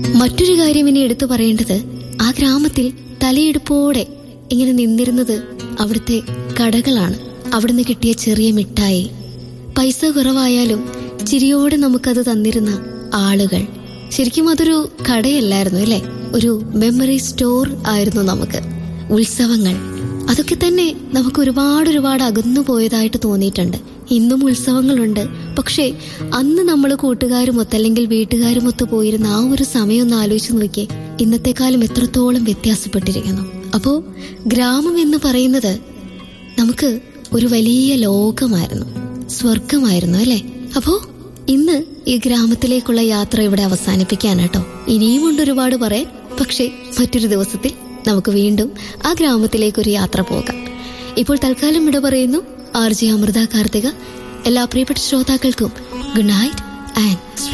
മറ്റൊരു കാര്യം ഇനി എടുത്തു പറയേണ്ടത് ആ ഗ്രാമത്തിൽ തലയെടുപ്പോടെ ഇങ്ങനെ നിന്നിരുന്നത് അവിടുത്തെ കടകളാണ് അവിടുന്ന് കിട്ടിയ ചെറിയ മിഠായി പൈസ കുറവായാലും ചിരിയോടെ നമുക്കത് തന്നിരുന്ന ആളുകൾ ശരിക്കും അതൊരു കടയല്ലായിരുന്നു അല്ലേ ഒരു മെമ്മറി സ്റ്റോർ ആയിരുന്നു നമുക്ക് ഉത്സവങ്ങൾ അതൊക്കെ തന്നെ നമുക്ക് ഒരുപാട് ഒരുപാട് അകന്നു പോയതായിട്ട് തോന്നിയിട്ടുണ്ട് ഇന്നും ഉത്സവങ്ങളുണ്ട് പക്ഷേ അന്ന് നമ്മൾ കൂട്ടുകാരുമൊത്ത് അല്ലെങ്കിൽ വീട്ടുകാരുമൊത്ത് പോയിരുന്ന ആ ഒരു സമയം ഒന്ന് ആലോചിച്ച് നോക്കിയേ ഇന്നത്തെക്കാലം എത്രത്തോളം വ്യത്യാസപ്പെട്ടിരിക്കുന്നു അപ്പോ ഗ്രാമം എന്ന് പറയുന്നത് നമുക്ക് ഒരു വലിയ ലോകമായിരുന്നു സ്വർഗമായിരുന്നു അല്ലെ അപ്പോ ഇന്ന് ഈ ഗ്രാമത്തിലേക്കുള്ള യാത്ര ഇവിടെ അവസാനിപ്പിക്കാനാട്ടോ ഇനിയും ഉണ്ട് ഒരുപാട് പറയാൻ പക്ഷേ മറ്റൊരു ദിവസത്തിൽ നമുക്ക് വീണ്ടും ആ ഗ്രാമത്തിലേക്ക് ഒരു യാത്ര പോകാം ഇപ്പോൾ തൽക്കാലം ഇവിടെ പറയുന്നു ആർ ജെ അമൃത കാർത്തിക എല്ലാ പ്രിയപ്പെട്ട ശ്രോതാക്കൾക്കും ഗുഡ് നൈറ്റ് ആൻഡ്